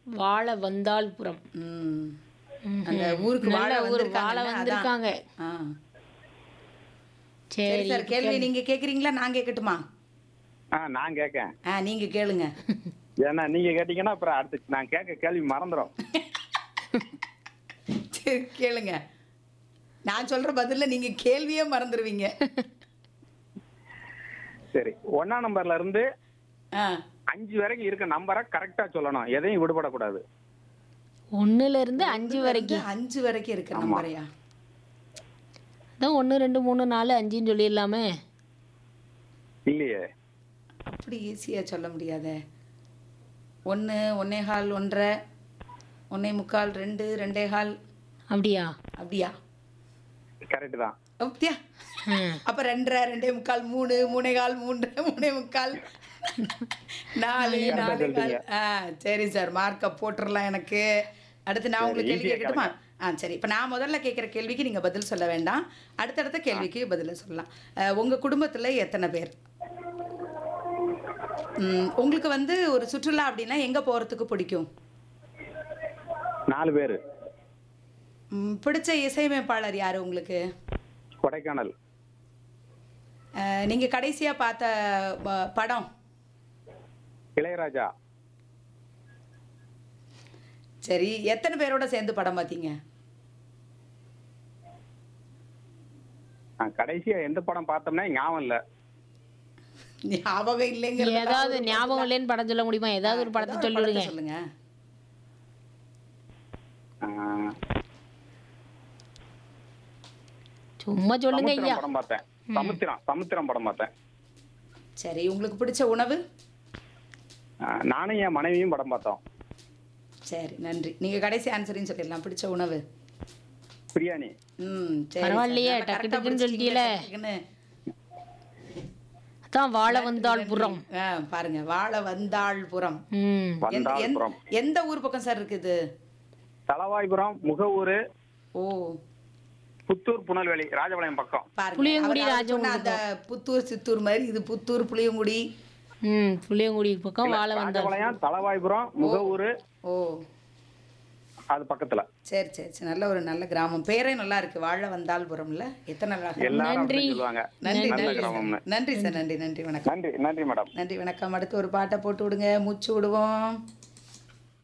வாழ வந்தாள்புரம் ம் அந்த ஊருக்கு வாழ நல்ல ஊர் வாழ வந்திருக்காங்கல்ல, அதான். வந்திருக்காங்க ஆ சரி சரி சார் கேள்வி நீங்க கேக்குறீங்களா நான் கேட்கட்டுமா ஆ நான் கேட்கேன் ஆ நீங்க கேளுங்க ஏன்னா நீங்க கேட்டீங்கன்னா அப்புறம் அடுத்து நான் கேட்க கேள்வி மறந்துடும் சரி கேளுங்க நான் சொல்ற பதில்ல நீங்க கேள்வியே மறந்துடுவீங்க சரி ஒன்னா நம்பர்ல இருந்து ஆ அஞ்சு வரைக்கும் இருக்க நம்பரை கரெக்டா சொல்லணும் எதையும் விடுபடக்கூடாது ஒண்ணுல இருந்து அஞ்சு வரைக்கும் அஞ்சு வரைக்கும் இருக்கிற நம்பரையா அதான் ஒன்று ரெண்டு மூணு நாலு அஞ்சுன்னு சொல்லிடலாமே இல்லையே அப்படி ஈஸியா சொல்ல முடியாதே ஒன்று ஒன்னே கால் ஒன்றரை ஒன்னே முக்கால் ரெண்டு ரெண்டே கால் அப்படியா அப்படியா கரெக்ட் தான் அப்படியா ம். அப்ப ரெண்டரை ரெண்டே முக்கால் மூணு மூணே கால் மூன்றரை மூணே முக்கால் நாலு நாலு கால் ஆ சரி சார் மார்க்கை போட்டுடலாம் எனக்கு அடுத்து நான் உங்களுக்கு கேள்வி easy-ஆ கேட்கட்டுமா ஆ சரி இப்போ நான் முதல்ல கேட்குற கேள்விக்கு நீங்கள் பதில் சொல்ல வேண்டாம் அடுத்தடுத்த கேள்விக்கு பதில் சொல்லலாம் அஹ், உங்க குடும்பத்துல எத்தனை பேர் ம், உங்களுக்கு வந்து ஒரு சுற்றுலா அப்படின்னா எங்க போறதுக்கு பிடிக்கும் நாலு பேரு ம், பிடிச்ச இசையமைப்பாளர் யாரு உங்களுக்கு கொடைக்கானல் அஹ், நீங்க கடைசியா பார்த்த ப- படம் இளையராஜா சரி எத்தனை பேரோட சேர்ந்து படம் பார்த்தீங்க நான் கடைசியா எந்த படம் பார்த்தோம்னா ஞாபகம் இல்ல ஞாபகம் இல்லைங்கிறது ஏதாவது ஞாபகம் இல்லைன்னு படம் சொல்ல முடியுமா ஏதாவது ஒரு படத்தை சொல்லி விடுங்க சொல்லுங்க ஆ, சும்மா சொல்லுங்க ஐயா சமுத்திரம் படம் பார்த்தேன் சமுத்திரம் சமுத்திரம் படம் பார்த்தேன் சரி உங்களுக்கு பிடிச்ச உணவு ஆ, நானும் என் மனைவியும் படம் பார்த்தோம் சரி நன்றி நீங்க கடைசி ஆன்சரையும் சொல்லிடலாம் பிடிச்ச உணவு பிரியாணி ம் சரி பரவாயில்லையே, சார். நல்லா டக்கு correct ஆ டக்குன்னு பிடிச்சிட்டீங்களே, சொல்லிட்டீல. டக்குன்னு. அதான் வாழ வந்தாள்புரம் ஆ, பாருங்க வாழ வந்தாள்புரம் ம் எந்த- எந்த- வந்தாள்புரம் எந்த ஊர் பக்கம் சார் இருக்குது தலவாய்புரம் முகவூர் ஓ புத்தூர் புனல்வெளி ராஜபாளையம் பக்கம் பாருங்க புளியங்குடி அவர் அவர் சொன்ன அந்த புத்தூர் சித்தூர் மாதிரி இது புத்தூர் புளியங்குடி ம் புளியங்குடி பக்கம் வாழ வந்தாள் ராஜபாளையம் தலவாய்புரம் முகவூர் ஓ அது பக்கத்துல சரி சரி சரி நல்ல ஒரு நல்ல கிராமம் பேரே நல்லா இருக்கு வாழ வந்தாள்புரம்ல எத்தனை அழகா எல்லாரும் அப்படி சொல்லுவாங்க நன்றி நல்ல நன்றி கிராமம்னு நன்றி சார் நன்றி நன்றி வணக்கம் நன்றி நன்றி மேடம் நன்றி வணக்கம் அடுத்து ஒரு பாட்டை போட்டு விடுங்க மூச்சு விடுவோம்